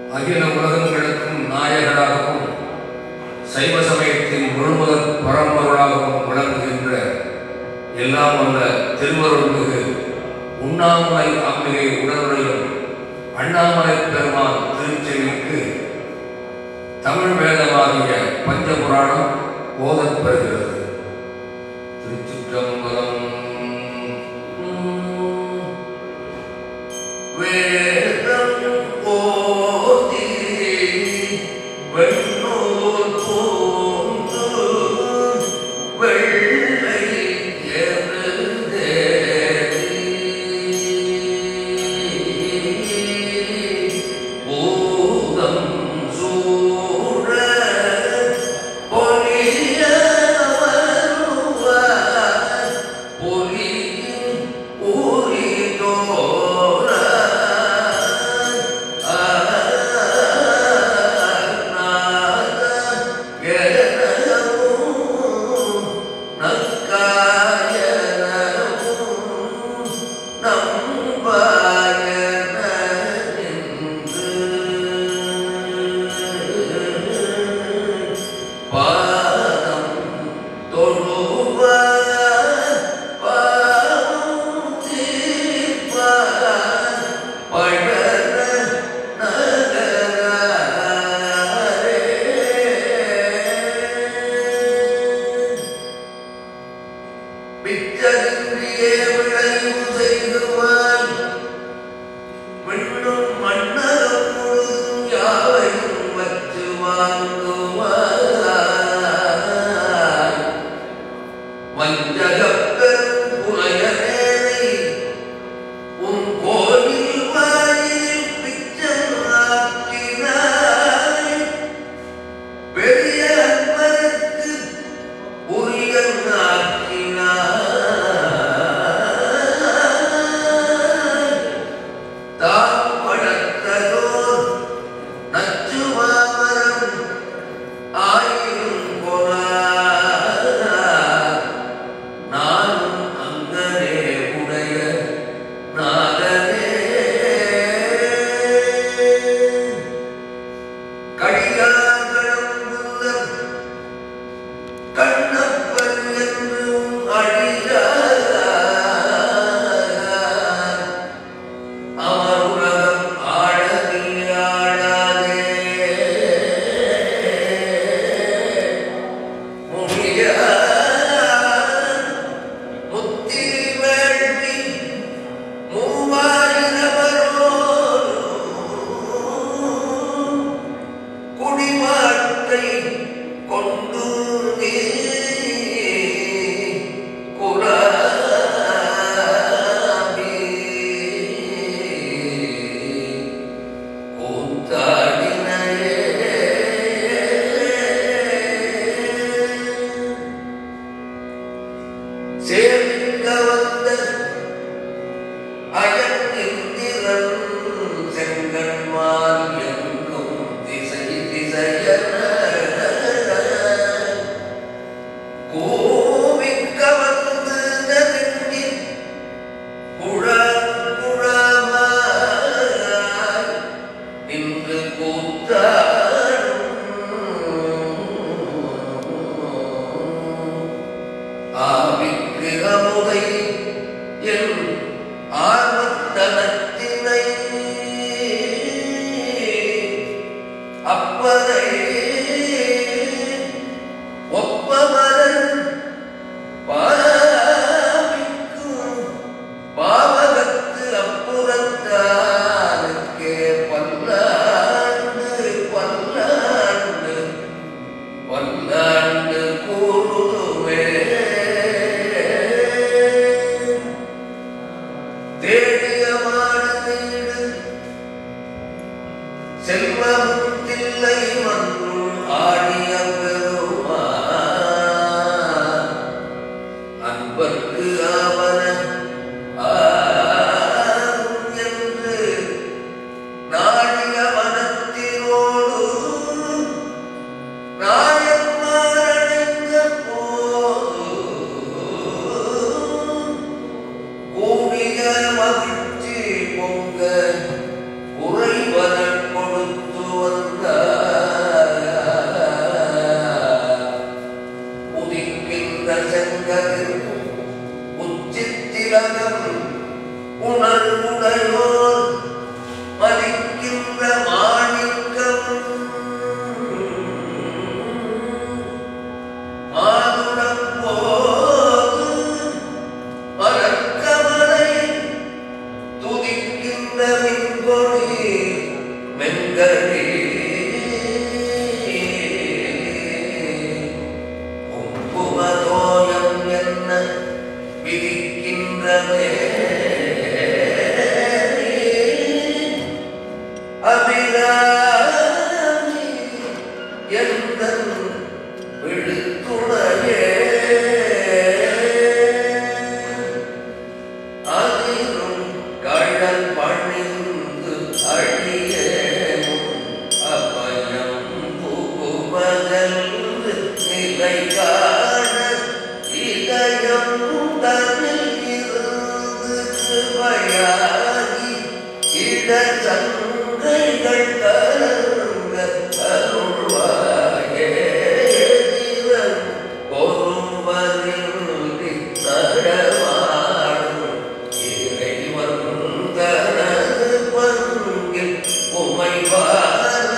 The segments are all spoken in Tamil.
அகில உலகங்களுக்கும் நாயகனாகவும் சைவ சமயத்தின் முழுமுதற் பரம்பொருளாகவும் விளங்குகின்ற எல்லாம் வல்ல திருவருள்மிகு உண்ணாமலை அம்பிகை உடனுடையும் அண்ணாமலை பெருமான் திருச்செவிக்கு தமிழ் வேதமாகிய பஞ்சபுராணம் ஓதப் பெறுகிறது திருச்சிற்றம்பலம் வேதம் ஓதி வெண்ணூர் பூந்து வெள்ளை எருதேறி பூதம் சூழ பொலிய வருவார் பொலியின் உரிதோர பாதம் தொழுவ பாவம் தீர்ப்பார் பழன நகரே பிச்சரின்றியே விளைவு செய்துவான் விண்ணும் மன்னரும் முழுதும் யாவையும் வச்சு வாங்குவாய் வஞ்சகப் பெரும் புலையனேனை உன் கோயில் வாயில் பிச்சனாக்கினாய் பெரிய அன்பருக்கு உரிய நாக்கினாய் தாம் படத்ததோர் நச்சுமாமரம் ஆயிரும் கொலார் நானும் அங்கனே உடைய நாதனே கடிகாரம் கண்ணப்பன் என்றும் அடியார் அமருலகம் ஆட நீ ஆடாதே முடியார் முத்தி வேள்வி மூவாயிரவரோடும் குடிவாழ்க்கை கொண்டு நீ குலாபி கூத்தாடினையே சேர்க்க வந்த அயன் இந்திரன் செங்கன்மால் எங்கும் திசை திசையன கோவிக்க வந்து நெருங்கி குழாம் குழாமாய் நின்று கூத்தாடும் ஆவிக்கு அமுதை என் ஆர்வத்தனத்தினை அப்பதை ஒப்பமரன் பாவிக்கும் பாவகத்து அப்புறத்தானுக்கே பல்லாண்டு பல்லாண்டு பல்லாண்டு கூறுவே தேடிய மாடு வீடு செல்வமும் தில்லை மன்றும் ஆடிய பெருமான் அன்பர்க்கு ஆவன ஆரும் என்று நாடிய மனத்தினோடு நாயன்மாரடைந்த போது கூடிய மகிழ்ச்சி பொங்க உறைவதன் கொடுத்து உணர்வுடையோர் மதிக்கின்ற மாணிக்கம் மாதுளம் போது மரக்கமலை துதிக்கின்ற மின்கொடி மென்கடி குங்குமதோயம் என்ன விதிக்கின்ற அபிராமி எந்தன் விழுத்துணையே அதிலும் கழல் பணிந்து அழியேனும் அபயம் புகுவதென்று நிலை காண இதயம் தன்னில் இருந்து கிருபையாகி இடச்சங்கைகள் கலங்க அருள்வாயே எதிரன் ஒருவரின்றி நடமாடும் இறைவன் தனது பங்கில் உமைவான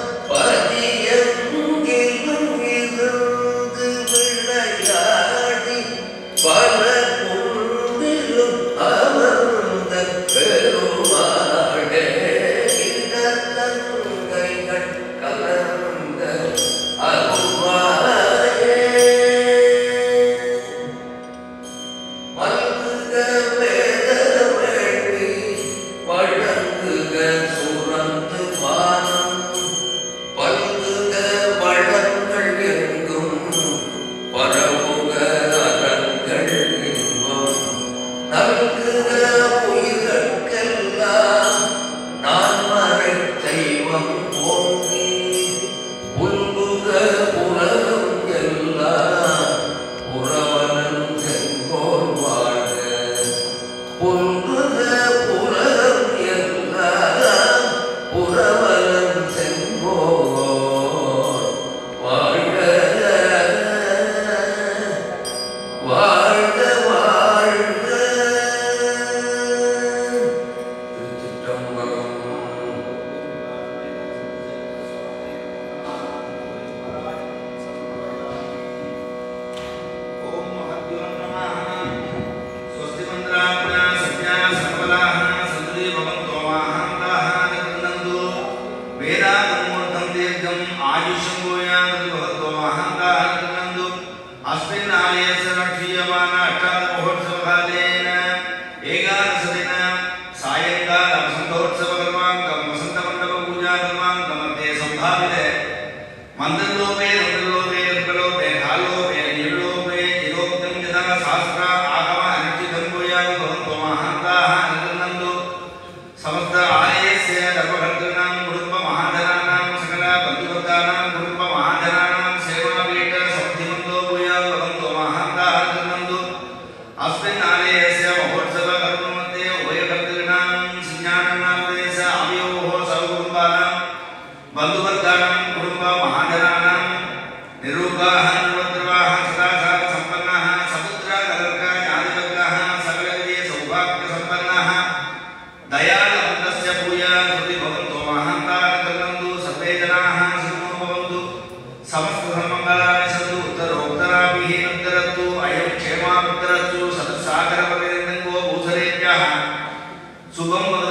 பதியெங்கிலும் இருந்து விளையாடி பல குன்றிலும் அமர்ந்த பெருமாளே இடத்தங்கைகள் கலந்த அருள்வாயே மல்குக வேதவேள்வி வழங்குக சுரந்து வானம் பல்குக வளங்கள் எங்கும் பரவுக அறங்கள் இன்பம் நல்குக உயிர்கட்கெல்லாம் நான் மறை தெய்வம் போங்கி புல்குக உலகம் எல்லாம் புறவனன் செங்கோல் வாழ புல்குக உலகம் எல்லாம் புறவனன் செங்கோல் வாழ வாழ்க வாழ்க திருச்சிற்றம்பலம் ఓం మహద్భ్యో నమః స్వస్తి మంత్రాపుర సత్యా సర్వలాః సంతులి భవంతో మహాంతాః నిబంధంతు వేదాంతమూర్తం దీర్ఘం ఆయుష్యం భూయాత్ భవంతో మహాంతాః నిబంధంతు అస్మిన్ ఆలయస్య రక్షీయమాన అష్టాదశ మహోత్సవకాలేన ఏకాదశదిన సాయంకాల వసంతోత్సవ కర్మాంకం వసంత మండప పూజా కర్మాంకం మధ్య సంభావితే మందిరలోపే మందిరలోపే గర్భలోపే కాలోపే నీళ్ళలోపే ఇదోక్తం యథా శాస్త్ర ఆగమ అనుచితం భూయాలు భవంతో మహాంతాః అనుగృహంతు సమస్త ఆలయస్య గర్భకర్తॄణాం కుటుంబ మహాజనానాం సకల బంధువర్గానాం కుటుంబ మహాజనానాం సేవాపీఠ సమృద్ధిమంతో భూయాలు భవంతో మహాంతాః అనుగృహంతు అస్మిన్ ఆలయస్య మహోత్సవ కర్మमध्ये ఉభయకర్తॄణాం సంజ్ఞానానామదేశ అవయోः సర్వకుటుంబానాం బంధువర్గానాం కుటుంబ మహాజనానాం నిరూపాः నిరుపద్రవాः సదాచార సంపన్నాः సముద్రాగర్క జ్ఞానవర్గాः సకలవిజయ సౌభాగ్య సంపన్నాः దయాళవంతస్య భూయా హృది భవంతో మహాంతారకర్ణంతు సర్వే జనాः సుఖినో భవంతు సమస్త సన్మంగళాని సంతు ఉత్తరోత్తరాభిः ఉత్తరత్తు అయం క్షేమాపుత్తరత్తు సదస్సాగరపరిరంగో భూసరేభ్యः శుభం